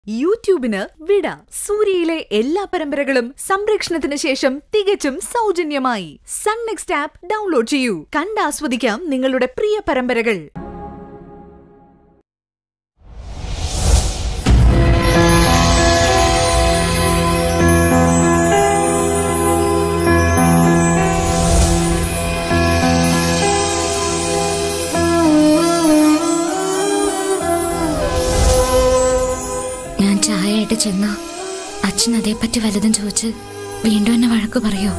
യൂട്യൂബിന് വിട സൂര്യയിലെ എല്ലാ പരമ്പരകളും സംരക്ഷണത്തിന് ശേഷം തികച്ചും സൗജന്യമായി സൺ നെക്സ്റ്റ് ആപ്പ് ഡൗൺലോഡ് ചെയ്യൂ കണ്ടാസ്വദിക്കാം നിങ്ങളുടെ പ്രിയ പരമ്പരകൾ ഞാൻ ചായയായിട്ട് ചെന്ന അച്ഛൻ അതേപ്പറ്റി വലുതും ചോദിച്ച് വീണ്ടും എന്നെ വഴക്ക് പറയോ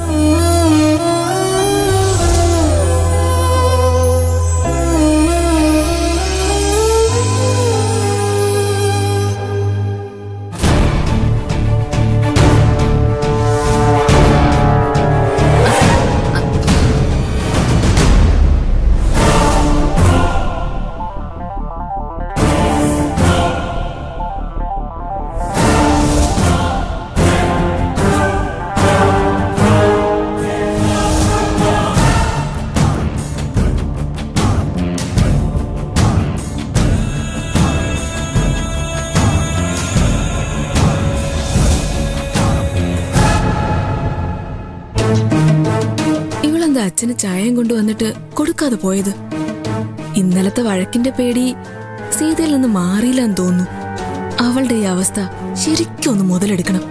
ഇവളെന്താ അച്ഛന് ചായയും കൊണ്ടുവന്നിട്ട് കൊടുക്കാതെ പോയത് ഇന്നലത്തെ വഴക്കിന്റെ പേടി സീതയിൽ നിന്ന് മാറിയില്ലെന്ന് തോന്നുന്നു അവളുടെ ഈ അവസ്ഥ ശരിക്കും ഒന്ന് മുതലെടുക്കണം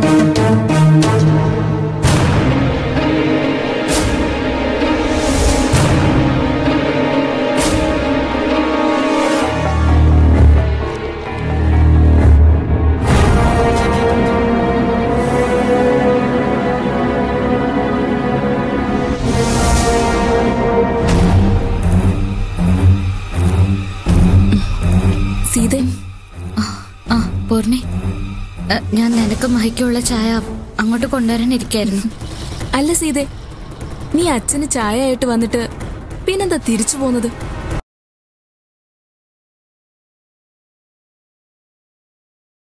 സീത ആ പൂർണ്ണി എ, ഞാൻ നിനക്ക് മഹിക്കുള്ള ചായ അങ്ങോട്ട് കൊണ്ടുവരാനിരിക്കായിരുന്നു അല്ല സീതെ നീ അച്ഛന് ചായ ആയിട്ട് വന്നിട്ട് പിന്നെന്താ തിരിച്ചു പോന്നത്